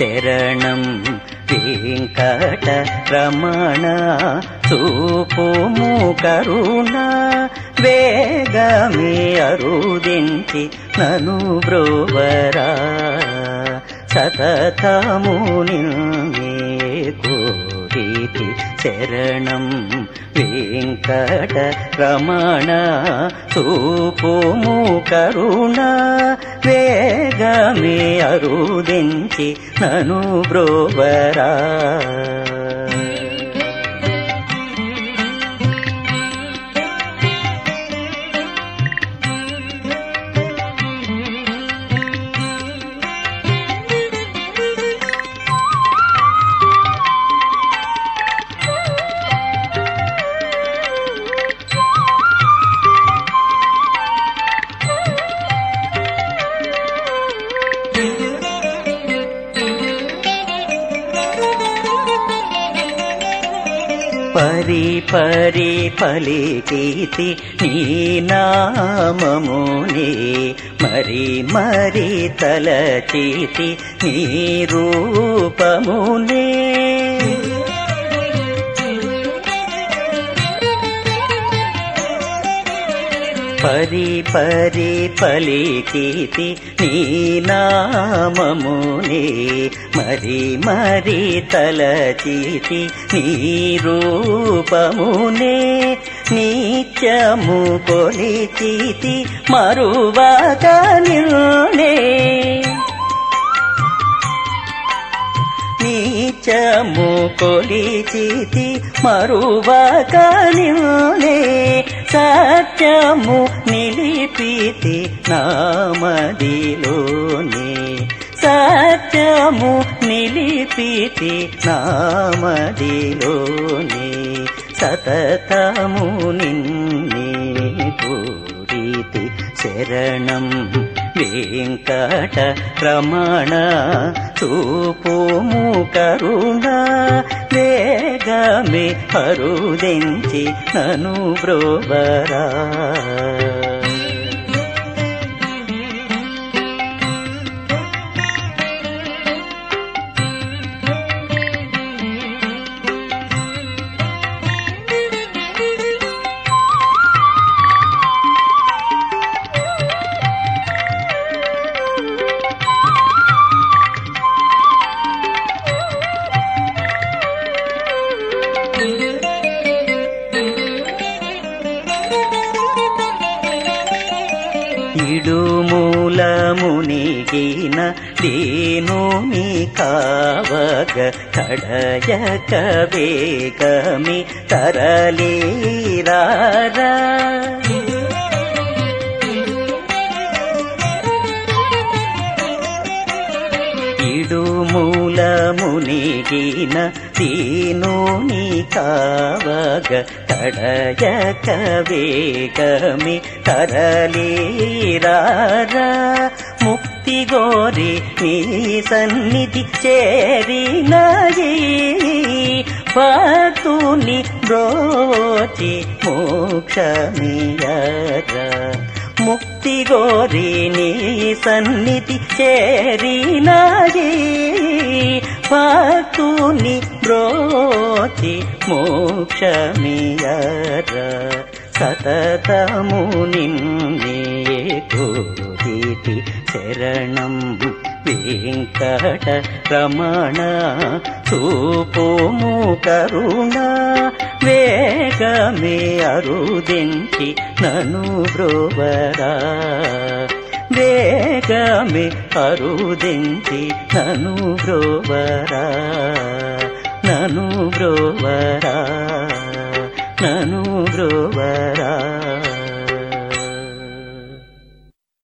శరణం వెంకట రమణ చూపుము కరుణ వేగమే అరుదించి నను బ్రోవరా సతతము నిన్నే కోరితి శరణం వెంకట రమణ చూపుము కరుణ వేగమే అరుదించి నను బ్రోవరా పరి పరి పలికీతి నీ నామమునే మరి మరి తలచీతి నీ రూపమునే పరి పరి పలికీతి నీ నామమునే మరి మరి తలచీతి నీ రూపమునే నిత్యము కొలిచీతి మరువక నిన్నే నీచము కొలిచితి మరువక నిన్నే సత్యము నిలిపితి నామదిలోనే సత్యము నిలిపితి నామదిలోనే సతతము నిన్నే పూరితి శరణం వెంకట రమణ చూపుము కరుణ వేగమే అరుదెంచి నను బ్రోవరా ఇడుమూలమునిగిన దీనుని కావగ కడయక వేగమి తరలీరారా ఇడుమూలమునిగిన దీనుని కావగ తడయక వేగమి తరలీరారా ముక్తి గోరి నీ సన్నిధి చేరినయి భక్తుని బ్రోచి మోక్షమియరా ముక్తి గోరి నీ సన్నిధి చేరినయి భక్తుని బ్రోచి మోక్షమియరా సతతము నిన్నే కోరితి శరణం వెంకట రమణ చూపుము కరుణ వేగమే అరుదించి నను బ్రోవరా వేగమే అరుదించి నను బ్రోవరా నను బ్రోవరా నను బ్రోవరా